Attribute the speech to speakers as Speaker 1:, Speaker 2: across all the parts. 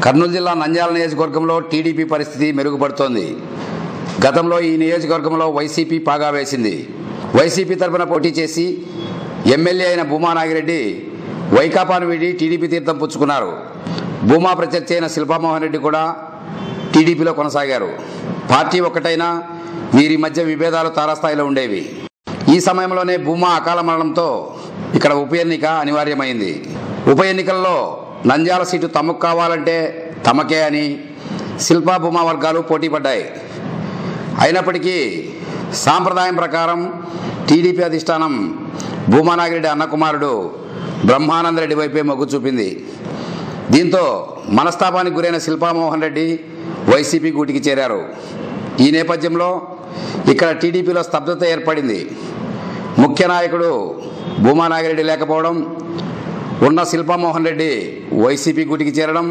Speaker 1: కర్నూలు జిల్లా నంద్యాల నియోజకవర్గంలో టీడీపీ పరిస్థితి మెరుగుపడుతోంది గతంలో ఈ నియోజకవర్గంలో వైసీపీ పాగా వేసింది వైసీపీ తరఫున పోటీ చేసి ఎమ్మెల్యే అయిన భూమా నాగిరెడ్డి వైకాపాను వీడి టీడీపీ తీర్థం పుచ్చుకున్నారు భూమా ప్రత్యర్థి అయిన శిల్పామోహన్ రెడ్డి కూడా టీడీపీలో కొనసాగారు పార్టీ ఒక్కటైనా వీరి మధ్య విభేదాలు తారాస్థాయిలో ఉండేవి ఈ సమయంలోనే భూమా అకాల మరణంతో ఇక్కడ ఉప ఎన్నిక అనివార్యమైంది ఉప ఎన్నికల్లో నంద్యాల సీటు తమకు కావాలంటే తమకే అని శిల్పా భూమా వర్గాలు పోటీ పడ్డాయి అయినప్పటికీ సాంప్రదాయం ప్రకారం టీడీపీ అధిష్టానం భూమానాగిరెడ్డి అన్నకుమారుడు బ్రహ్మానందరెడ్డి వైపే మొగ్గు చూపింది దీంతో మనస్తాపానికి గురైన శిల్పామోహన్ రెడ్డి వైసీపీ గూటికి చేరారు ఈ నేపథ్యంలో ఇక్కడ టీడీపీలో స్తబ్దత ఏర్పడింది ముఖ్య నాయకుడు భూమానాగిరెడ్డి లేకపోవడం ఉన్న శిల్పామోహన్ రెడ్డి వైసీపీ గూటికి చేరడం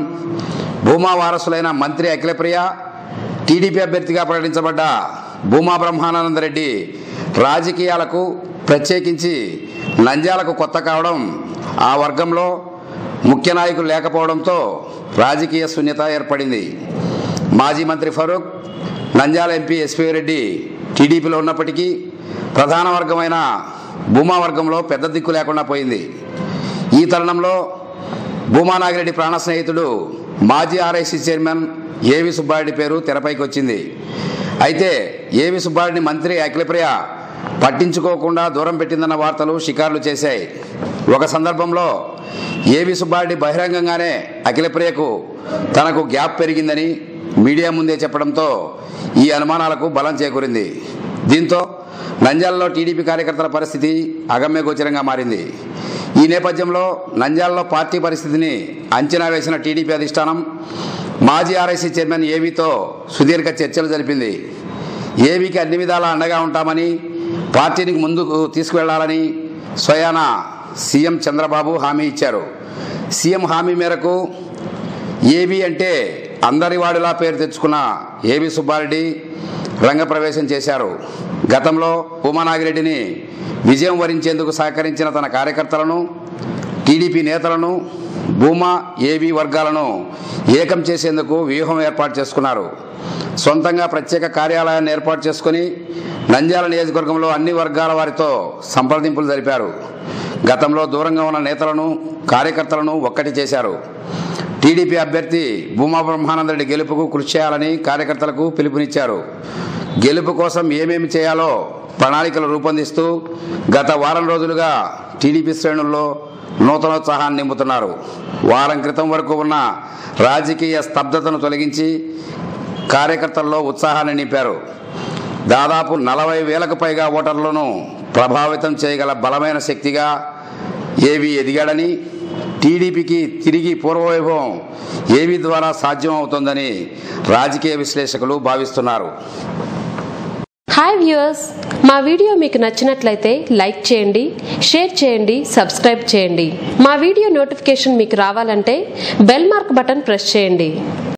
Speaker 1: భూమా వారసులైన మంత్రి అఖిలప్రియ టీడీపీ అభ్యర్థిగా ప్రకటించబడ్డ భూమా బ్రహ్మానందరెడ్డి రాజకీయాలకు ప్రత్యేకించి నంద్యాలకు కొత్త కావడం ఆ వర్గంలో ముఖ్య నాయకులు లేకపోవడంతో రాజకీయ శూన్యత ఏర్పడింది మాజీ మంత్రి ఫరూక్ నంద్యాల ఎంపీ ఎస్పీ రెడ్డి టీడీపీలో ఉన్నప్పటికీ ప్రధాన వర్గమైన భూమా వర్గంలో పెద్ద దిక్కు లేకుండా పోయింది ఈ తరుణంలో భూమా నాగిరెడ్డి ప్రాణ స్నేహితుడు మాజీ ఆర్ఐసి చైర్మన్ ఏవి సుబ్బారెడ్డి పేరు తెరపైకి వచ్చింది అయితే ఏవి సుబ్బారెడ్డి మంత్రి అఖిలప్రియ పట్టించుకోకుండా దూరం పెట్టిందన్న వార్తలు షికార్లు చేశాయి ఒక సందర్భంలో ఏవి సుబ్బారెడ్డి బహిరంగంగానే అఖిలప్రియకు తనకు గ్యాప్ పెరిగిందని మీడియా ముందే చెప్పడంతో ఈ అనుమానాలకు బలం చేకూరింది దీంతో నంద్యాలలో టీడీపీ కార్యకర్తల పరిస్థితి అగమ్యగోచరంగా మారింది ఈ నేపథ్యంలో నంద్యాలలో పార్టీ పరిస్థితిని అంచనా వేసిన టీడీపీ అధిష్టానం మాజీ ఆర్ఐసీ చైర్మన్ ఏవీతో సుదీర్ఘ చర్చలు జరిపింది ఏవీకి అన్ని విధాలా అండగా ఉంటామని పార్టీని ముందుకు తీసుకువెళ్లాలని స్వయాన సీఎం చంద్రబాబు హామీ ఇచ్చారు సీఎం హామీ మేరకు ఏబీ అంటే అందరి వాడిలా పేరు తెచ్చుకున్న ఏబి సుబ్బారెడ్డి రంగప్రవేశం చేశారు గతంలో ఉమానాగిరెడ్డిని విజయం వరించేందుకు సహకరించిన తన కార్యకర్తలను టీడీపీ నేతలను భూమా ఏబీ వర్గాలను ఏకం చేసేందుకు వ్యూహం ఏర్పాటు చేసుకున్నారు సొంతంగా ప్రత్యేక కార్యాలయాన్ని ఏర్పాటు చేసుకుని నంద్యాల నియోజకవర్గంలో అన్ని వర్గాల వారితో సంప్రదింపులు జరిపారు గతంలో దూరంగా ఉన్న నేతలను కార్యకర్తలను ఒక్కటి చేశారు టీడీపీ అభ్యర్థి భూమా బ్రహ్మానందరెడ్డి గెలుపుకు కృషి చేయాలని కార్యకర్తలకు పిలుపునిచ్చారు గెలుపు కోసం ఏమేమి చేయాలో ప్రణాళికలు రూపొందిస్తూ గత వారం రోజులుగా టీడీపీ శ్రేణుల్లో నూతనోత్సాహాన్ని నింపుతున్నారు వారం క్రితం వరకు ఉన్న రాజకీయ స్తబ్దతను తొలగించి కార్యకర్తల్లో ఉత్సాహాన్ని నింపారు దాదాపు నలభై వేలకు పైగా ఓటర్లను ప్రభావితం చేయగల బలమైన శక్తిగా ఏవి ఎదిగాడని టీడీపీకి తిరిగి పూర్వవైభవం ఏవి ద్వారా సాధ్యం అవుతుందని రాజకీయ విశ్లేషకులు భావిస్తున్నారు
Speaker 2: హాయ్ వ్యూయర్స్ మా వీడియో మీకు నచ్చినట్లయితే లైక్ చేయండి షేర్ చేయండి సబ్స్క్రైబ్ చేయండి మా వీడియో నోటిఫికేషన్ మీకు రావాలంటే బెల్ మార్క్ బటన్ ప్రెస్ చేయండి